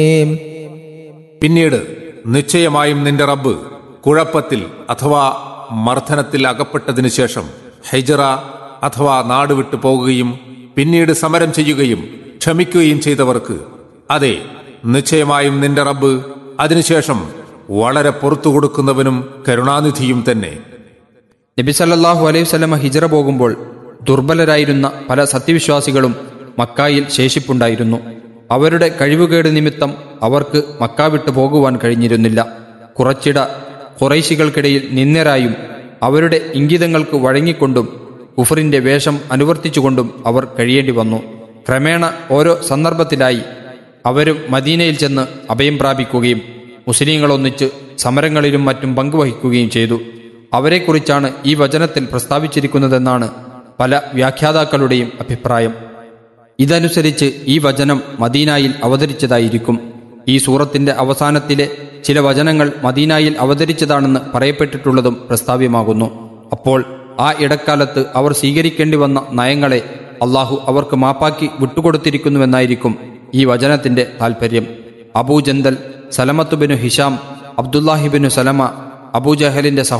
പിന്നീട് നിശ്ചയമായും നിന്റെ റബ്ബ് കുഴപ്പത്തിൽ അഥവാ മർദ്ദനത്തിൽ അകപ്പെട്ടതിനു ശേഷം ഹൈജറ അഥവാ നാട് വിട്ടു പോകുകയും പിന്നീട് സമരം ചെയ്യുകയും ക്ഷമിക്കുകയും ചെയ്തവർക്ക് അതെ നിശ്ചയമായും നിന്റെ റബ്ബ് അതിനുശേഷം വളരെ പുറത്തു കൊടുക്കുന്നവനും കരുണാനിധിയും തന്നെ നബി സല്ലല്ലാഹു അലൈഹി വസല്ലമ ഹിജറ പോകുമ്പോൾ ദുർബലരായിരുന്ന പല സത്യവിശ്വാസികളും മക്കായിൽ ശേഷിപ്പുണ്ടായിരുന്നു അവരുടെ കഴിവുകേട് നിമിത്തം അവർക്ക് മക്ക വിട്ടു പോകുവാൻ കഴിഞ്ഞിരുന്നില്ല കുറച്ചിട കുറൈശികൾക്കിടയിൽ നിന്ദരായും അവരുടെ ഇംഗിതങ്ങൾക്ക് വഴങ്ങിക്കൊണ്ടും കുഫറിന്റെ വേഷം അനുവർത്തിച്ചുകൊണ്ടും അവർ കഴിയേണ്ടി വന്നു ക്രമേണ ഓരോ സന്ദർഭത്തിലായി അവരും മദീനയിൽ ചെന്ന് അഭയം പ്രാപിക്കുകയും മുസ്ലിങ്ങളൊന്നിച്ച് സമരങ്ങളിലും മറ്റും പങ്കുവഹിക്കുകയും ചെയ്തു അവരെക്കുറിച്ചാണ് ഈ വചനത്തിൽ പ്രസ്താവിച്ചിരിക്കുന്നതെന്നാണ് പല വ്യാഖ്യാതാക്കളുടെയും അഭിപ്രായം ഇതനുസരിച്ച് ഈ വചനം മദീനായിൽ അവതരിച്ചതായിരിക്കും ഈ സൂറത്തിന്റെ അവസാനത്തിലെ ചില വചനങ്ങൾ മദീനായിൽ അവതരിച്ചതാണെന്ന് പറയപ്പെട്ടിട്ടുള്ളതും പ്രസ്താവ്യമാകുന്നു അപ്പോൾ ആ ഇടക്കാലത്ത് അവർ സ്വീകരിക്കേണ്ടി വന്ന നയങ്ങളെ അള്ളാഹു അവർക്ക് മാപ്പാക്കി വിട്ടുകൊടുത്തിരിക്കുന്നുവെന്നായിരിക്കും ഈ വചനത്തിന്റെ താൽപ്പര്യം അബൂജന്തൽ സലമത്തുബിനു ഹിഷാം അബ്ദുല്ലാഹിബിനു സലമ അബൂജഹലിന്റെ